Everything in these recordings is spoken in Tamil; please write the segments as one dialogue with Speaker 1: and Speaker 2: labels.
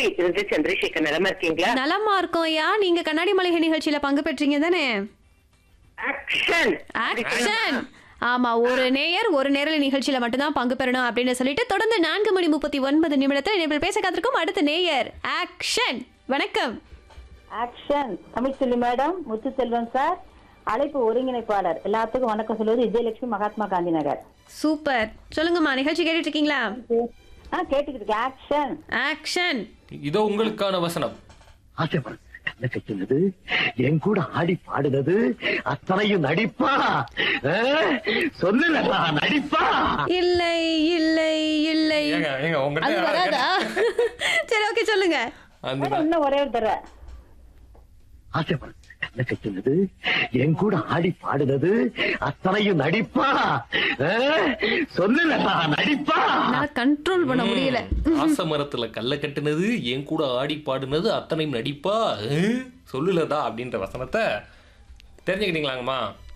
Speaker 1: இருந்து சந்திரசேகர் நலமா இருக்கீங்களா
Speaker 2: நலமா இருக்கோம் ஐயா நீங்க கண்ணாடி மளிகை நிகழ்ச்சியில பங்கு பெற்றீங்க தானே
Speaker 1: ஆக்ஷன்
Speaker 2: ஆக்ஷன் ஆமா ஒரு நேயர் ஒரு நேரல நிகழ்ச்சியில மட்டும்தான் பங்கு பெறணும் அப்படின்னு சொல்லிட்டு தொடர்ந்து நான்கு மணி முப்பத்தி ஒன்பது நிமிடத்தில் நீங்கள் பேச காத்திருக்கும் அடுத்த நேயர் ஆக்ஷன் வணக்கம்
Speaker 3: action Tamilselvi madam Muthuselvan sir அழைப்பு ஒருங்கிணைப்பாளர் எல்லாத்துக்கும் வணக்கம் சொல்வது விஜயலட்சுமி மகாத்மா காந்தி நகர்
Speaker 2: சூப்பர் சொல்லுங்கம்மா நிகழ்ச்சி கேட்டுட்டு இருக்கீங்களா
Speaker 3: ஆ கேட்டுக்கிட்டு இருக்கேன் ஆக்ஷன்
Speaker 2: ஆக்ஷன்
Speaker 4: இதோ உங்களுக்கான வசனம்
Speaker 5: ஆசைப்படு கண்ண கட்டினது என் கூட ஆடி பாடுனது அத்தனையும் நடிப்பா ஆ? சொல்லுலடா நடிப்பா
Speaker 2: இல்லை இல்லை இல்லை
Speaker 4: ஏங்க ஏங்க
Speaker 2: அது
Speaker 4: உங்ககிட்ட
Speaker 2: வராதா சரி ஓகே சொல்லுங்க
Speaker 4: அந்த
Speaker 3: மேடம் இன்னும் ஒரே ஒரு தடவை
Speaker 5: ஆசைப்படு கண்ண கட்டினது என் கூட ஆடி பாடுனது அத்தனையும் நடிப்பா ஆ? சொல்லுலடா நடிப்பா
Speaker 2: என்னால கண்ட்ரோல் பண்ண முடியல
Speaker 4: ஆசை மரத்துல கல்ல கட்டுனது என் கூட ஆடி பாடுனது அத்தனையும் நடிப்பா ஹம்? சொல்லுலதா அப்படின்ற வசனத்தை தெரிஞ்சுக்கிட்டீங்களாங்கம்மா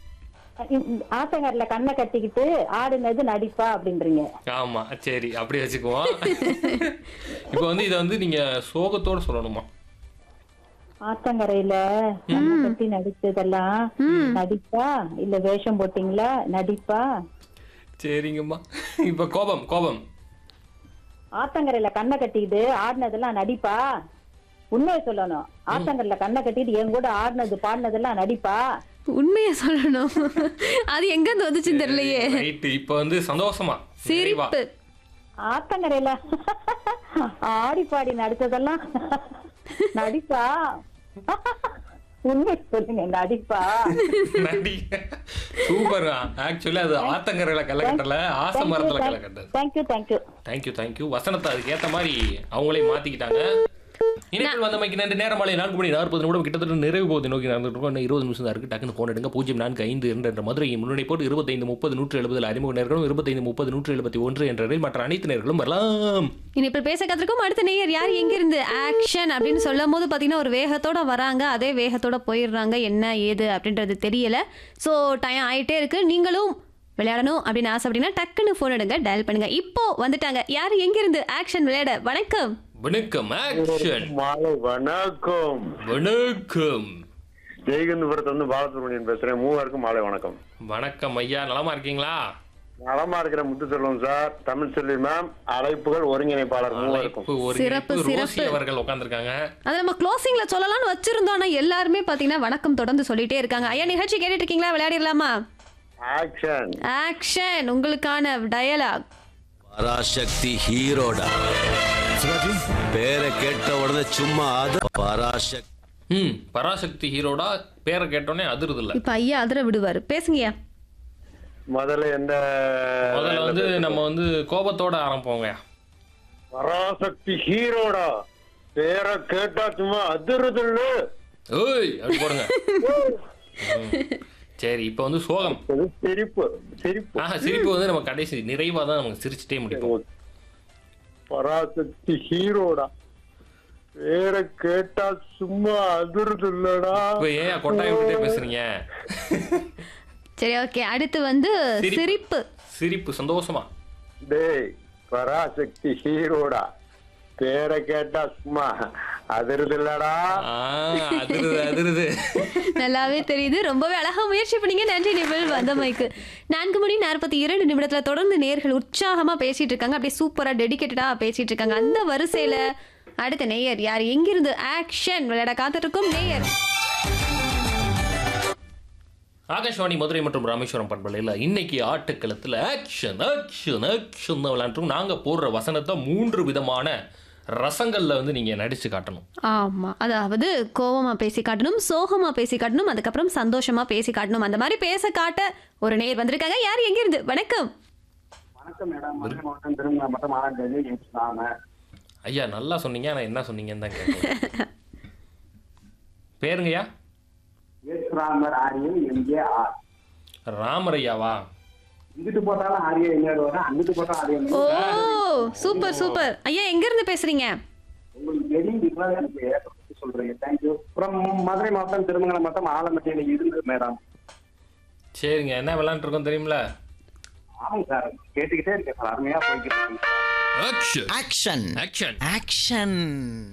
Speaker 3: ஆசங்கர்ல கண்ணை கட்டிக்கிட்டு ஆடுனது நடிப்பா அப்படின்றீங்க
Speaker 4: ஆமா சரி அப்படி வச்சுக்குவோம் இப்போ வந்து இதை வந்து நீங்க சோகத்தோட சொல்லணுமா
Speaker 3: ஆத்தங்கரையில கண்ணை கட்டி நடிச்சதெல்லாம் நடிப்பா இல்ல வேஷம் போட்டீங்களா நடிப்பா
Speaker 4: சரிங்கம்மா இப்போ கோபம் கோபம்
Speaker 3: ஆத்தங்கரையில கண்ணை கட்டிக்கிட்டு ஆடினதெல்லாம் நடிப்பா உண்மையை சொல்லணும் ஆத்தங்கரையில கண்ணை கட்டிட்டு என் கூட ஆடினது பாடினதெல்லாம் நடிப்பா
Speaker 2: உண்மையை சொல்லணும் அது எங்க இருந்து வந்துச்சுன்னு தெரியலையே
Speaker 4: ரைட்டு இப்போ வந்து சந்தோஷமா நிறைவா.
Speaker 2: சிரிப்பு
Speaker 3: ஆத்தங்கரையில ஆடி பாடி நடிச்சதெல்லாம் நடிப்பா உண்மை சொல்லுங்க நடிப்பா
Speaker 4: நடி சூப்பர் ஆக்சுவலி அது ஆத்தங்கரையில கல்ல கட்டல ஆசை மரத்துல கல்ல கட்டது
Speaker 3: தேங்க்யூ தேங்க்யூ
Speaker 4: தேங்க்யூ தேங்க்யூ வசனத்தை அதுக்கு ஏத்த மாதிரி அவங்களே மாத்திக்கிட்டாங்க இணைப்பில் வந்தமைக்கு நன்றி நேரம் மாலை நான்கு மணி நாற்பது நிமிடம் கிட்டத்தட்ட நிறைவு போகுது நோக்கி நடந்துட்டு இருக்கோம் இன்னும் இருபது நிமிஷம் தான் இருக்கு டக்குன்னு போன் எடுங்க பூஜ்ஜியம் நான்கு ஐந்து இரண்டு என்ற மதுரையை முன்னணி போட்டு இருபத்தைந்து முப்பது நூற்று எழுபதில் அறிமுக நேர்களும் இருபத்தைந்து முப்பது நூற்று எழுபத்தி ஒன்று என்ற எண்ணில் மற்ற அனைத்து நேர்களும் வரலாம்
Speaker 2: இனி இப்ப பேச கத்திருக்கும் அடுத்த நேயர் யார் எங்க இருந்து ஆக்ஷன் அப்படின்னு சொல்லும் போது பாத்தீங்கன்னா ஒரு வேகத்தோட வராங்க அதே வேகத்தோட போயிடுறாங்க என்ன ஏது அப்படின்றது தெரியல ஸோ டைம் ஆயிட்டே இருக்கு நீங்களும் விளையாடணும் அப்படின்னு ஆசைப்பட்டீங்கன்னா டக்குன்னு ஃபோன் எடுங்க டயல் பண்ணுங்க இப்போ வந்துட்டாங்க யார் எங்க இருந்து ஆக்ஷன் விளையாட வணக்கம்
Speaker 4: வணக்கம் ஆக்ஷன்
Speaker 6: மாலை வணக்கம்
Speaker 4: வணக்கம்
Speaker 6: ஜெயகந்தபுரத்துல இருந்து பாலசுப்ரமணியன் பேசுறேன் மூவருக்கும் மாலை வணக்கம்
Speaker 4: வணக்கம் ஐயா நலமா இருக்கீங்களா
Speaker 6: நலமா இருக்கிற முத்துச்செல்வம் சார் தமிழ்ச்செல்வி மேம் அழைப்புகள் ஒருங்கிணைப்பாளர் மூவருக்கும்
Speaker 4: அழைப்பு ஒரு
Speaker 2: சிறப்பு,
Speaker 4: இணைப்பு ரோசி
Speaker 2: சிறப்பு.
Speaker 4: அவர்கள் உட்காந்துருக்காங்க
Speaker 2: அதை நம்ம க்ளோசிங்ல சொல்லலாம்னு வச்சிருந்தோம் ஆனா எல்லாருமே பாத்தீங்கன்னா வணக்கம் தொடர்ந்து சொல்லிட்டே இருக்காங்க ஐயா நிகழ்ச்சி கேட்டுட்டு இருக்கீங்களா விளையாடிடலாமா
Speaker 6: ஆக்ஷன்
Speaker 2: ஆக்ஷன் உங்களுக்கான டயலாக்
Speaker 7: பராசக்தி ஹீரோடா பேரை கேட்ட உடனே சும்மா அது பராசக்தி
Speaker 4: ம் பராசக்தி ஹீரோடா பேரை கேட்டோன்னே அதிருது இல்ல
Speaker 2: இப்ப ஐயா அதிர விடுவாரு பேசுங்கய்யா
Speaker 6: முதல்ல எந்த
Speaker 4: முதல்ல வந்து நம்ம வந்து கோபத்தோட ஆரம்பிப்போங்க
Speaker 6: பராசக்தி ஹீரோடா பேரை கேட்டா சும்மா அதிருதுல்ல
Speaker 4: ஏய் அப்படி போடுங்க ம். சரி இப்போ வந்து சோகம்
Speaker 6: இது சிரிப்பு சிரிப்பு
Speaker 4: ஆஹா சிரிப்பு வந்து நம்ம கடைசி நிறைவா தான் நமக்கு சிரிச்சுட்டே முடிப்போம்
Speaker 6: பராசக்தி ஹீரோடா பேரை கேட்டா சும்மா அதிருதுல்லடா
Speaker 4: இப்போ ஏன் கொட்டாயம் விட்டுட்டே பேசுறீங்க
Speaker 2: சரி ஓகே அடுத்து வந்து
Speaker 4: சிரிப்பு.
Speaker 2: சிரிப்பு
Speaker 4: சிரிப்பு சந்தோஷமா
Speaker 6: டேய் பராசக்தி ஹீரோடா பேரை கேட்டா சும்மா அதிருதுல்லடா
Speaker 4: ஆ, அதிருது அதிருது
Speaker 2: நல்லாவே தெரியுது ரொம்பவே அழகா முயற்சி பண்ணீங்க நன்றி நிபிள் வந்தமைக்கு நான்கு மணி நாற்பத்தி இரண்டு நிமிடத்துல தொடர்ந்து நேர்கள் உற்சாகமா பேசிட்டு இருக்காங்க அப்படியே சூப்பரா டெடிகேட்டடா பேசிட்டு இருக்காங்க அந்த வரிசையில அடுத்த நேயர் யார் எங்கிருந்து ஆக்ஷன் விளையாட காத்திருக்கும் நேயர்
Speaker 4: ஆகாஷ்வாணி மதுரை மற்றும் ராமேஸ்வரம் பண்பலையில் இன்னைக்கு ஆட்டுக்களத்தில் ஆக்ஷன் ஆக்ஷன் ஆக்ஷன் தான் விளையாண்டுருக்கோம் நாங்கள் போடுற வசனத்தை மூன்று விதமான ரசங்களில் வந்து நீங்கள் நடித்து காட்டணும்
Speaker 2: ஆமா அதாவது கோவமா பேசி காட்டணும் சோகமா பேசி காட்டணும் அதுக்கப்புறம் சந்தோஷமா பேசி காட்டணும் அந்த மாதிரி பேச காட்ட ஒரு நேயர் வந்திருக்காங்க யார் எங்கிருந்து வணக்கம்
Speaker 8: வணக்கம் மேடம் மதுரை மாவட்டம் திருமணம் மட்டும் ஆறாம் தேதி நாம
Speaker 4: ஐயா நல்லா சொன்னீங்க ஆனால் என்ன சொன்னீங்கன்னு தான் கேட்குறேன் பேருங்கய்யா
Speaker 8: ஏசுராமர் ஆரியன் எம்ஜே ஆர்
Speaker 4: ராமரையாவா
Speaker 8: இங்கிட்டு போட்டாலும் ஆரிய எங்கேயாவது வரும் அங்கிட்டு போட்டாலும் ஆரிய
Speaker 2: ஓ சூப்பர் சூப்பர் ஐயா எங்க இருந்து பேசுறீங்க
Speaker 8: உங்களுக்கு தெரியும் இப்பதான் எனக்கு ஏற்படுத்தி சொல்றீங்க தேங்க்யூ அப்புறம் மதுரை மாவட்டம் திருமங்கலம் மட்டும் ஆலம்பட்டியில இருந்து மேடம்
Speaker 4: சரிங்க என்ன விளையாண்டுருக்கோம் தெரியுமில
Speaker 8: ஆமாங்க சார் கேட்டுக்கிட்டே இருக்கேன் சார் அருமையா போய்கிட்டு இருக்கேன்
Speaker 7: ஆக்ஷன் ஆக்ஷன்
Speaker 4: ஆக்ஷன்
Speaker 7: ஆக்ஷன்